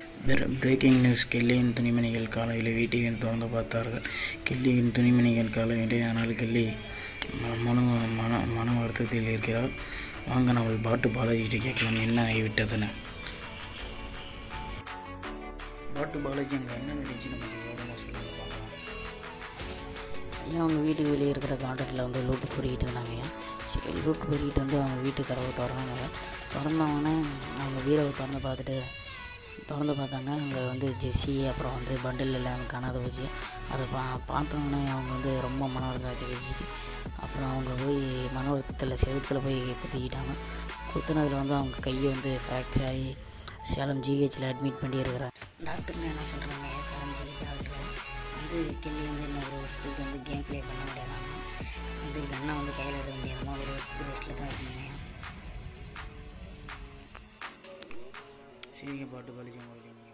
breaking news கெல்லியின் துணிமணிகள் காலையில் வீட்டையும் திறந்து பார்த்தார்கள் கெல்லியின் துணிமணிகள் காலையிலே ஆனால் கெல்லி ம- மன மன மன வருத்தத்தில் இருக்கிறார் வாங்க நம்ம பாட்டு பாலாஜிகிட்ட கேட்கலாம் என்ன ஆகிவிட்டதுன்னு பாட்டு பாலாஜி அங்கே என்ன நடந்துச்சு நமக்கு விவரமாக சொல்லுங்க பார்க்கலாம் ஐயா அவங்க வீட்டுக்கு வெளியே இருக்கிற கான்ட்ராக்டில் வந்து லூட்டு பொறிக்கிட்டு இருந்தாங்க சரி லூட்டு பொறிக்கிட்டு வந்து அவங்க வீட்டு கதவை திறந்தாங்க திறந்தவொடனே அவங்க வீரவை திறந்து பார்த்துட்டு திறந்து பார்த்தாங்க அங்கே வந்து ஜெஸ்ஸி அப்புறம் வந்து பண்டில் எல்லாம் காணாத போச்சு அதை பா பார்த்தோன்னே அவங்க வந்து ரொம்ப மன வருத்தத்தை வச்சுச்சு அப்புறம் அவங்க போய் மன வருத்தத்தில் செவுத்தில் போய் குத்திக்கிட்டாங்க குத்துனதில் வந்து அவங்க கையை வந்து ஃப்ராக்சர் ஆகி சேலம் ஜிஹெச்சில் அட்மிட் பண்ணி இருக்கிறாங்க டாக்டருங்க என்ன சொல்கிறாங்க சேலம் ஜிஹெச் டாக்டர் வந்து கில்லி வந்து இன்னொரு வருஷத்துக்கு வந்து கேம் ப்ளே பண்ண முடியாதாங்க வந்து கண்ணை வந்து கையில் எடுக்க முடியாமல் ஒரு வருஷத்துக்கு ரெஸ்ட்டில் தான் இருக்கணும் சரிங்க பாட்டு பாலாஜி உங்களுக்கு நீங்கள்